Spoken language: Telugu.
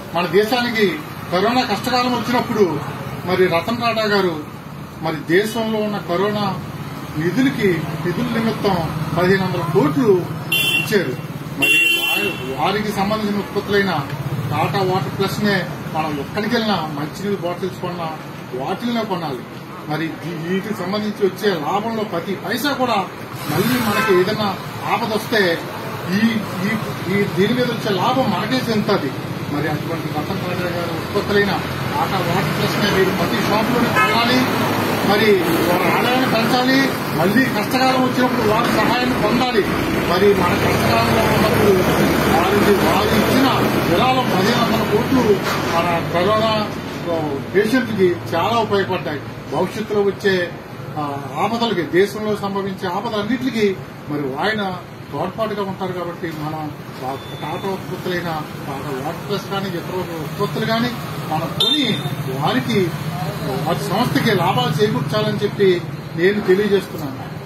మన దేశానికి కరోనా కష్టకాలం వచ్చినప్పుడు మరి రతన్ టాటా గారు మరి దేశంలో ఉన్న కరోనా నిధులకి నిధుల నిమిత్తం పదిహేను వందల కోట్లు ఇచ్చారు మరి వారి- వారికి సంబంధించిన ఉత్పత్తులైన టాటా వాటర్ ప్లస్ నే మనం ఎక్కడికి వెళ్ళినా మంచినీళ్ళు బాటిల్స్ కొన్నా వాటిల్నే కొనాలి మరి వీ- వీటికి సంబంధించి వచ్చే లాభంలో ప్రతి పైసా కూడా మళ్ళీ మనకి ఏదైనా ఆపద వస్తే ఈ ఈ ఈ దీని మీద వచ్చే లాభం మనకే చెందుతుంది మరి అటువంటి రతన్ టాటా గారి ఉత్పత్తులైన టాటా వాటర్ ప్లస్ నే మీరు ప్రతి షాపులోనే కొనాలి మరి వారి ఆదాయాన్ని పెంచాలి మళ్ళీ కష్టకాలం వచ్చినప్పుడు వారి సహాయాన్ని పొందాలి మరి మన కష్టకాలంలో ఉన్నప్పుడు వారికి వారు ఇచ్చిన విరాళం పదిహేను వందల కోట్లు మన కరోనా పేషెంట్ కి చాలా ఉపయోగపడ్డాయి భవిష్యత్తులో వచ్చే ఆ, ఆపదలకి దేశంలో సంభవించే ఆపదలన్నింటికి మరి ఆయన తోడ్పాటుగా ఉంటారు కాబట్టి మనం వా- టాటా ఉత్పత్తులైన టాటా వాటర్ ప్లస్ కానీ ఇతర ఉత్పత్తులు కానీ మనం కొని వారికి వారి సంస్థకి లాభాలు చేకూర్చాలని చెప్పి నేను తెలియజేస్తున్నాను